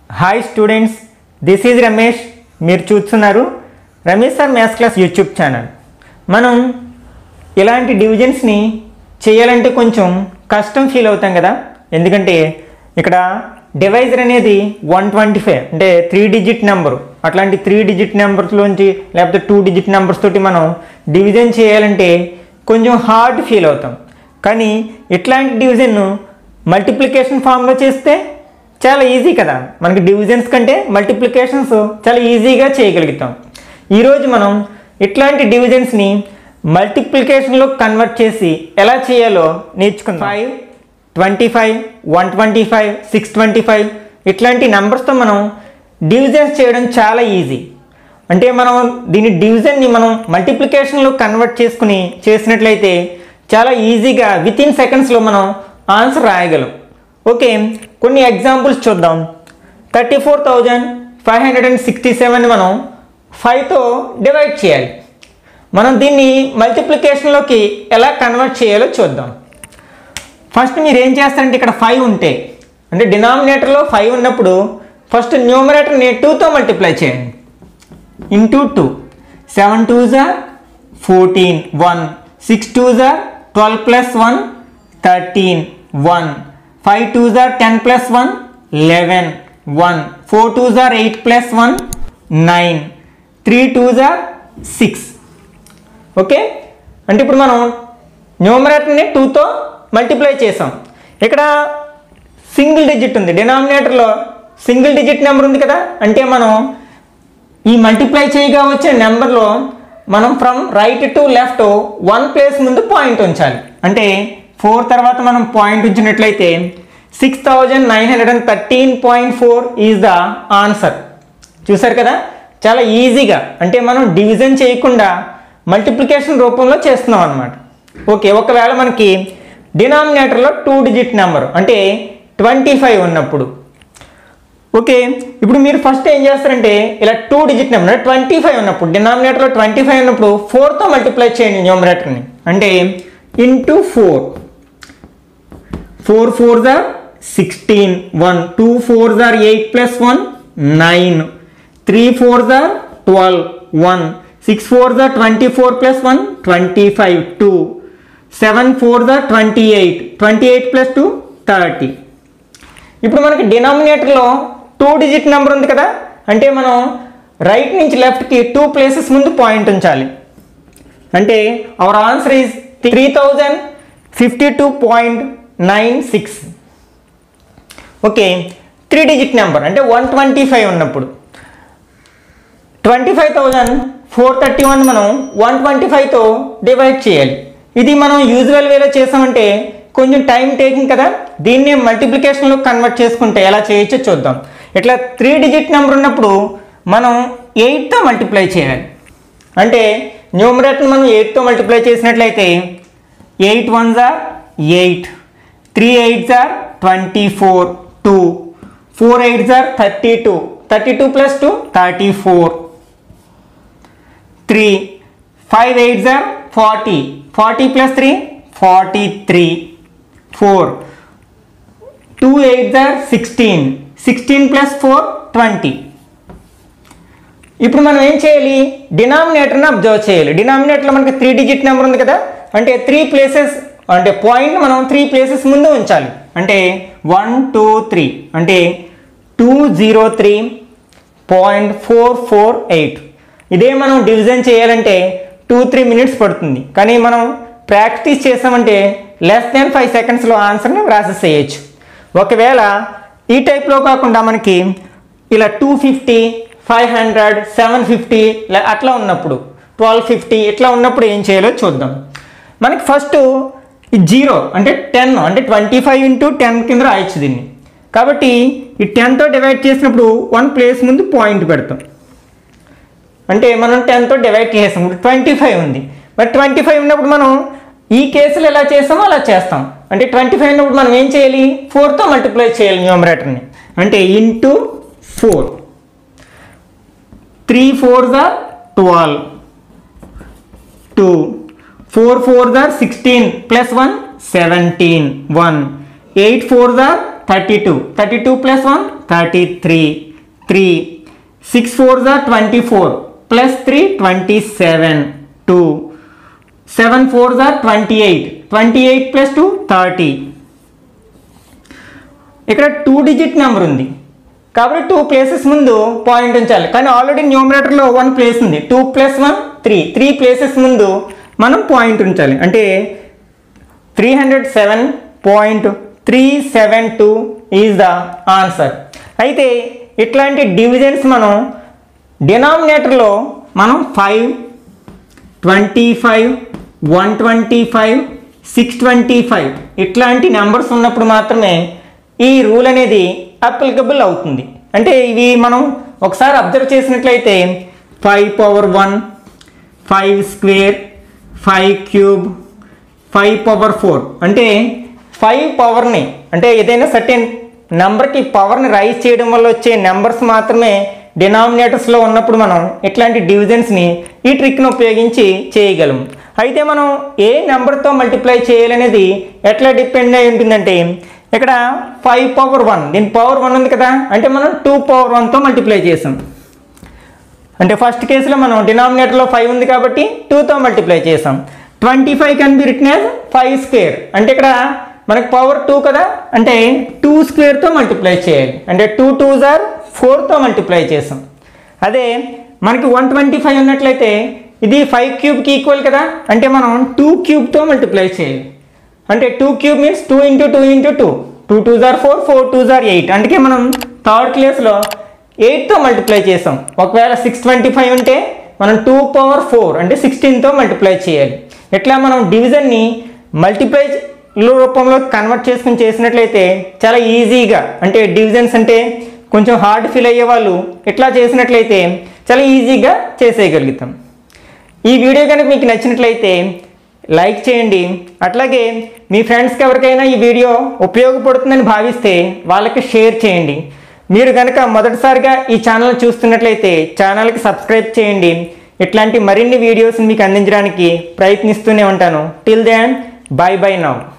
hi students this is Ramesh మీరు చూస్తున్నారు Ramesh sir maths class YouTube channel మనం ఇలాంటి డివిజన్స్ని చేయాలంటే కొంచెం కష్టం ఫీల్ అవుతాం కదా ఎందుకంటే ఇక్కడ డివైజర్ అనేది వన్ ట్వంటీ ఫైవ్ అంటే త్రీ డిజిట్ నెంబర్ అట్లాంటి త్రీ డిజిట్ నెంబర్స్లోంచి లేకపోతే టూ డిజిట్ నెంబర్స్ తోటి మనం డివిజన్ చేయాలంటే కొంచెం హార్డ్ ఫీల్ అవుతాం కానీ ఇట్లాంటి డివిజన్ మల్టిప్లికేషన్ ఫామ్లో చేస్తే చాలా ఈజీ కదా మనకి డివిజన్స్ కంటే మల్టిప్లికేషన్స్ చాలా ఈజీగా చేయగలుగుతాం ఈరోజు మనం ఇట్లాంటి డివిజన్స్ని మల్టిప్లికేషన్లో కన్వర్ట్ చేసి ఎలా చేయాలో నేర్చుకుందాం five twenty five one twenty five six twenty five ఇట్లాంటి నెంబర్స్తో మనం డివిజన్స్ చేయడం చాలా ఈజీ అంటే మనం దీని డివిజన్ని మనం మల్టిప్లికేషన్లో కన్వర్ట్ చేసుకుని చేసినట్లయితే చాలా ఈజీగా విత్ ఇన్ సెకండ్స్లో మనం ఆన్సర్ రాయగలం ఓకే కొన్ని ఎగ్జాంపుల్స్ చూద్దాం thirty four thousand five hundred and sixty seven మనం ఫైవ్తో డివైడ్ చేయాలి మనం దీన్ని మల్టిప్లికేషన్లోకి ఎలా కన్వర్ట్ చేయాలో చూద్దాం ఫస్ట్ మీరు ఏం చేస్తారంటే ఇక్కడ ఫైవ్ ఉంటే అంటే డినామినేటర్లో ఫైవ్ ఉన్నప్పుడు ఫస్ట్ న్యూమరేటర్ని టూతో మల్టిప్లై చేయండి ఇంటూ టూ సెవెన్ టూ జార్ ఫోర్టీన్ వన్ సిక్స్ టూ జార్ twelve plus one thirteen one five two జార్ ten plus one eleven one four two జార్ eight plus one nine three two జార్ six okay అంటే ఇప్పుడు మనం న్యూమరేటర్ని టూతో మల్టిప్లై చేసాం ఇక్కడ సింగిల్ డిజిట్ ఉంది డినామినేటర్లో సింగిల్ డిజిట్ నెంబర్ ఉంది కదా అంటే మనం ఈ మల్టిప్లై చేయగా వచ్చే నెంబర్లో మనం from right to left one place ముందు పాయింట్ ఉంచాలి అంటే ఫోర్ తర్వాత మనం పాయింట్ ఉంచినట్లయితే six thousand nine hundred and thirteen point four is the answer చూసారు కదా చాలా ఈజీగా అంటే మనం డివిజన్ చేయకుండా మల్టిప్లికేషన్ రూపంలో చేస్తున్నాం అనమాట ఓకే ఒకవేళ మనకి డినామినేటర్లో టూ డిజిట్ నెంబర్ అంటే ట్వంటీ ఫైవ్ ఉన్నప్పుడు ఓకే ఇప్పుడు మీరు ఫస్ట్ ఏం చేస్తారంటే ఇలా two digit number twenty five ఉన్నప్పుడు డినామినేటర్లో ట్వంటీ ఫైవ్ ఉన్నప్పుడు ఫోర్తో మల్టిప్లై చేయండి న్యూమరేటర్ని అంటే ఇంటూ ఫోర్ ఫోర్ ఫోర్ జార్ సిక్స్టీన్ వన్ టూ ఫోర్ జార్ eight plus one nine three four జార్ ట్వెల్వ్ వన్ సిక్స్ ఫోర్ జార్ twenty four plus one twenty five two seven four జార్ twenty eight twenty eight plus two thirty ఇప్పుడు మనకి డినామినేటర్లో two digit number ఉంది కదా అంటే మనం రైట్ నుంచి లెఫ్ట్కి టూ ప్లేసెస్ ముందు పాయింట్ ఉంచాలి అంటే our answer is three thousand fifty two point nine six okay three digit number అంటే వన్ ట్వంటీ ఫైవ్ ఉన్నప్పుడు twenty five thousand four thirty one మనం వన్ ట్వంటీ ఫైవ్తో డివైడ్ చేయాలి ఇది మనం యూజువల్ వేలో చేసామంటే కొంచెం టైం టేకింగ్ కదా దీన్ని మల్టిప్లికేషన్లో కన్వర్ట్ చేసుకుంటే ఎలా చేయొచ్చో చూద్దాం ఇట్లా త్రీ డిజిట్ నెంబర్ ఉన్నప్పుడు మనం ఎయిట్తో మల్టిప్లై చేయాలి అంటే న్యూమరేటర్ మనం ఎయిట్తో మల్టిప్లై చేసినట్లయితే ఎయిట్ వన్ జార్ ఎయిట్ త్రీ ఎయిట్ జార్ twenty four two four eight జార్ thirty two thirty two plus two thirty four three five eight జార్ forty forty plus three forty three four two eight జార్ sixteen sixteen plus four twenty ఇప్పుడు మనం ఏం చేయాలి డినామినేటర్ని observe చేయాలి డినామినేటర్లో మనకి three digit number ఉంది కదా అంటే త్రీ ప్లేసెస్ అంటే పాయింట్ మనం త్రీ ప్లేసెస్ ముందు ఉంచాలి అంటే వన్ టూ త్రీ అంటే two zero three point four four eight ఇదే మనం డివిజన్ చేయాలంటే టూ త్రీ మినిట్స్ పడుతుంది కానీ మనం ప్రాక్టీస్ చేసామంటే లెస్ దాన్ ఫైవ్ సెకండ్స్లో ఆన్సర్ని ప్రాసెస్ చేయొచ్చు ఒకవేళ ఈ టైప్లో కాకుండా మనకి ఇలా two fifty five hundred seven fifty అట్లా ఉన్నప్పుడు ట్వెల్వ్ ఫిఫ్టీ ఇట్లా ఉన్నప్పుడు ఏం చేయాలో చూద్దాం మనకి ఫస్ట్ ఈ జీరో అంటే టెన్ అంటే ట్వంటీ ఫైవ్ ఇంటూ టెన్ కింద రాయొచ్చు దీన్ని కాబట్టి ఈ టెన్తో డివైడ్ చేసినప్పుడు వన్ ప్లేస్ ముందు పాయింట్ పెడతాం అంటే మనం టెన్తో డివైడ్ చేసాం ఇప్పుడు ట్వంటీ ఫైవ్ ఉంది మరి ట్వంటీ ఫైవ్ ఉన్నప్పుడు మనం ఈ కేసులు ఎలా చేస్తామో అలా చేస్తాం అంటే ట్వంటీ ఫైవ్ ఉన్నప్పుడు మనం ఏం చేయాలి ఫోర్తో మల్టిప్లై చేయాలి న్యూమరేటర్ని అంటే ఇంటూ ఫోర్ త్రీ ఫోర్ జార్ ట్వెల్వ్ టూ ఫోర్ ఫోర్ జార్ sixteen plus one seventeen one eight four జార్ thirty two thirty two plus one thirty three three six four జా twenty four plus three twenty seven two seven four జా twenty eight twenty eight plus two thirty ఇక్కడ two digit number ఉంది కాబట్టి two places ముందు point ఉంచాలి కానీ already న్యూమరేటర్లో one place ఉంది two plus one three three places ముందు మనం పాయింట్ ఉంచాలి అంటే three hundred seven point three seven two is the answer అయితే ఇట్లాంటి డివిజన్స్ మనం డినామినేటర్లో మనం five twenty five one twenty five six twenty five ఇట్లాంటి నెంబర్స్ ఉన్నప్పుడు మాత్రమే ఈ రూల్ అనేది అప్లికబుల్ అవుతుంది అంటే ఇవి మనం ఒకసారి అబ్జర్వ్ చేసినట్లయితే five power one five square five cube five power four అంటే ఫైవ్ పవర్ని అంటే ఏదైనా సర్టెన్ నెంబర్కి పవర్ని రైజ్ చేయడం వల్ల వచ్చే నెంబర్స్ మాత్రమే డినామినేటర్స్లో ఉన్నప్పుడు మనం ఇట్లాంటి డివిజన్స్ని ఈ ట్రిక్ను ఉపయోగించి చేయగలం అయితే మనం ఏ నెంబర్తో మల్టిప్లై చేయాలనేది ఎట్లా డిపెండ్ అయి ఉంటుందంటే ఇక్కడ ఫైవ్ పవర్ వన్ దీని పవర్ వన్ ఉంది కదా అంటే మనం టూ పవర్ వన్తో మల్టిప్లై చేసాం అంటే ఫస్ట్ కేసులో మనం డినామినేటర్లో ఫైవ్ ఉంది కాబట్టి టూతో మల్టిప్లై చేసాం twenty five can be written as five square అంటే ఇక్కడ మనకు పవర్ టూ కదా అంటే టూ స్క్వేర్తో మల్టిప్లై చేయాలి అంటే టూ టూ జార్ ఫోర్తో మల్టిప్లై చేసాం అదే మనకి వన్ ట్వంటీ ఫైవ్ ఉన్నట్లయితే ఇది ఫైవ్ క్యూబ్కి ఈక్వల్ కదా అంటే మనం టూ క్యూబ్తో మల్టిప్లై చేయాలి అంటే two cube means two into two into two two two జార్ ఫోర్ ఫోర్ టూ జార్ ఎయిట్ అందుకే మనం థర్డ్ క్లాస్లో ఎయిట్తో మల్టిప్లై చేసాం ఒకవేళ సిక్స్ ట్వంటీ ఫైవ్ ఉంటే మనం టూ పవర్ ఫోర్ అంటే సిక్స్టీన్తో మల్టిప్లై చేయాలి ఇట్లా మనం డివిజన్ని మల్టిప్లై రూపంలో కన్వర్ట్ చేసుకుని చేసినట్లయితే చాలా ఈజీగా అంటే డివిజన్స్ అంటే కొంచెం హార్డ్ ఫీల్ అయ్యే వాళ్ళు ఇట్లా చేసినట్లయితే చాలా ఈజీగా చేసేయగలుగుతాం ఈ వీడియో కనుక మీకు నచ్చినట్లయితే లైక్ చేయండి అట్లాగే మీ ఫ్రెండ్స్కి ఎవరికైనా ఈ వీడియో ఉపయోగపడుతుందని భావిస్తే వాళ్ళకి షేర్ చేయండి మీరు కనుక మొదటిసారిగా ఈ ఛానల్ చూస్తున్నట్లయితే ఛానల్కి సబ్స్క్రైబ్ చేయండి ఇట్లాంటి మరిన్ని వీడియోస్ మీకు అందించడానికి ప్రయత్నిస్తూనే ఉంటాను till then bye bye now